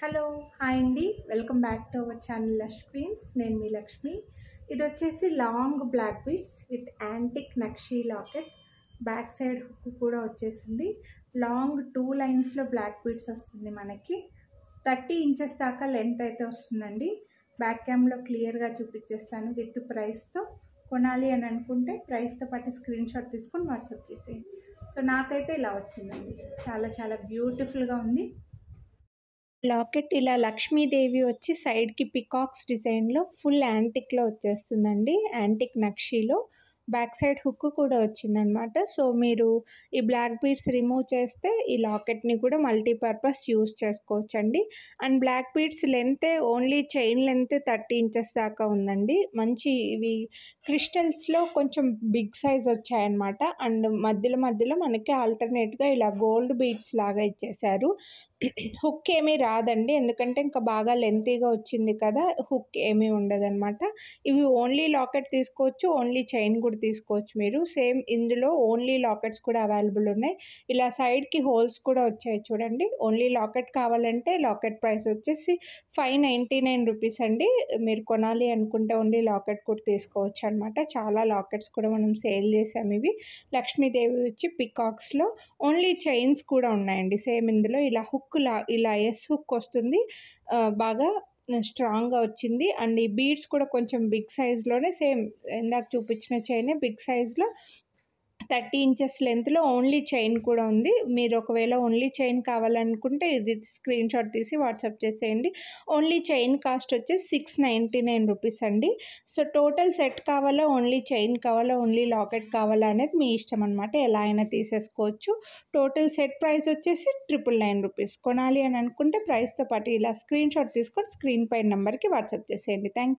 hello hi అండి welcome back to our channel lush queens నేను మీ లక్ష్మి ఇది వచ్చేసి long black beads with antique nakshi locket back side hook కూడా వచ్చేసింది లాంగ్ టూ లైన్స్లో బ్లాక్ బీడ్స్ వస్తుంది మనకి థర్టీ ఇంచెస్ దాకా లెంత్ అయితే వస్తుందండి బ్యాక్ క్యామ్లో క్లియర్గా చూపించేస్తాను విత్ ప్రైస్తో కొనాలి అని అనుకుంటే ప్రైస్తో పాటు స్క్రీన్ షాట్ తీసుకొని వాట్సాప్ చేసేయండి సో నాకైతే ఇలా వచ్చిందండి చాలా చాలా బ్యూటిఫుల్గా ఉంది లాకెట్ ఇలా లక్ష్మీదేవి వచ్చి సైడ్కి పికాక్స్ డిజైన్లో ఫుల్ యాంటిక్లో వచ్చేస్తుందండి యాంటిక్ నక్షీలో బ్యాక్ సైడ్ హుక్ కూడా వచ్చిందనమాట సో మీరు ఈ బ్లాక్ బీడ్స్ రిమూవ్ చేస్తే ఈ లాకెట్ని కూడా మల్టీపర్పస్ యూస్ చేసుకోవచ్చండి అండ్ బ్లాక్ బీడ్స్ లెంతే only chain length thirty inches దాకా ఉందండి మంచి ఇవి క్రిస్టల్స్లో కొంచెం బిగ్ సైజ్ వచ్చాయన్నమాట అండ్ మధ్యలో మధ్యలో మనకి ఆల్టర్నేట్గా ఇలా గోల్డ్ బీడ్స్ లాగా ఇచ్చేసారు హుక్ ఏమీ రాదండి ఎందుకంటే ఇంకా బాగా లెంతీగా వచ్చింది కదా హుక్ ఏమీ ఉండదన్నమాట ఇవి ఓన్లీ లాకెట్ తీసుకోవచ్చు ఓన్లీ చైన్ కూడా తీసుకోవచ్చు మీరు సేమ్ ఇందులో ఓన్లీ లాకెట్స్ కూడా అవైలబుల్ ఉన్నాయి ఇలా సైడ్కి హోల్స్ కూడా వచ్చాయి చూడండి ఓన్లీ లాకెట్ కావాలంటే లాకెట్ ప్రైస్ వచ్చేసి ఫైవ్ నైంటీ నైన్ రూపీస్ అండి మీరు కొనాలి అనుకుంటే ఓన్లీ లాకెట్ కూడా తీసుకోవచ్చు అనమాట చాలా లాకెట్స్ కూడా మనం సేల్ చేసాము ఇవి లక్ష్మీదేవి వచ్చి పికాక్స్లో ఓన్లీ చైన్స్ కూడా ఉన్నాయండి సేమ్ ఇందులో ఇలా హుక్ లా ఇలా ఎస్ హుక్ వస్తుంది బాగా స్ట్రాంగ్గా వచ్చింది అండ్ ఈ బీడ్స్ కూడా కొంచెం బిగ్ సైజ్లోనే సేమ్ ఇందాక చూపించిన చైనే బిగ్ సైజ్లో థర్టీ ఇంచెస్ లెంత్లో ఓన్లీ చైన్ కూడా ఉంది మీరు ఒకవేళ ఓన్లీ చైన్ కావాలనుకుంటే ఇది స్క్రీన్ షాట్ తీసి వాట్సాప్ చేసేయండి ఓన్లీ చైన్ కాస్ట్ వచ్చేసి సిక్స్ నైంటీ నైన్ రూపీస్ అండి సో టోటల్ సెట్ కావాలా ఓన్లీ చైన్ కావాలా ఓన్లీ లాకెట్ కావాలా అనేది మీ ఇష్టం అనమాట ఎలా అయినా తీసేసుకోవచ్చు టోటల్ సెట్ ప్రైస్ వచ్చేసి ట్రిపుల్ నైన్ రూపీస్ కొనాలి అని అనుకుంటే ప్రైస్తో పాటు ఇలా స్క్రీన్ షాట్ తీసుకొని స్క్రీన్ పైన నెంబర్కి వాట్సాప్ చేసేయండి థ్యాంక్